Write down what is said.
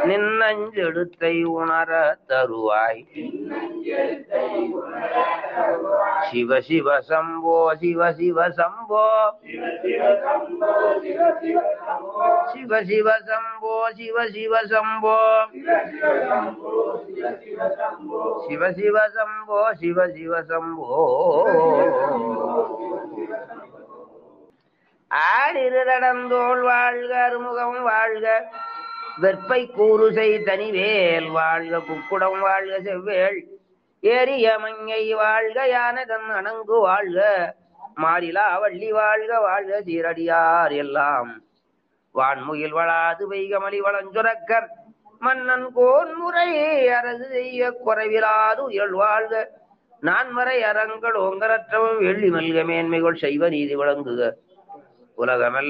நின்னஞ்செழுத்தை உணர தருவாய் சிவ சிவ சம்போ சிவ சிவ சம்போ சிவ சிவ சம்போ சிவ சிவ சம்போ சிவ சிவ சம்போ சிவ சிவ சம்போ ஆடிரு நடந்தோள் வாழ்க அருமுகம் வாழ்க வெற்பை கூறுசை தனிவேல் வாழ்க குக்குடம் வாழ்க செவ்வேள் ஏரிய மங்கை வாழ்க யானதன் அணங்கு வாழ்க மாறிலா வள்ளி வாழ்க வாழ்க சீரடியார் எல்லாம் வான்முகில் வளாது வைகமலி வளஞ்சுரக்க மன்னன் கோன்முறை அரசு செய்ய குறைவிலாது உயல் வாழ்க நான்மறை அறங்கள் ஓங்கரற்றவும் வெள்ளி மல்க மேன்மைகள் செய்வ நீதி வழங்குக உலகமெல்லாம்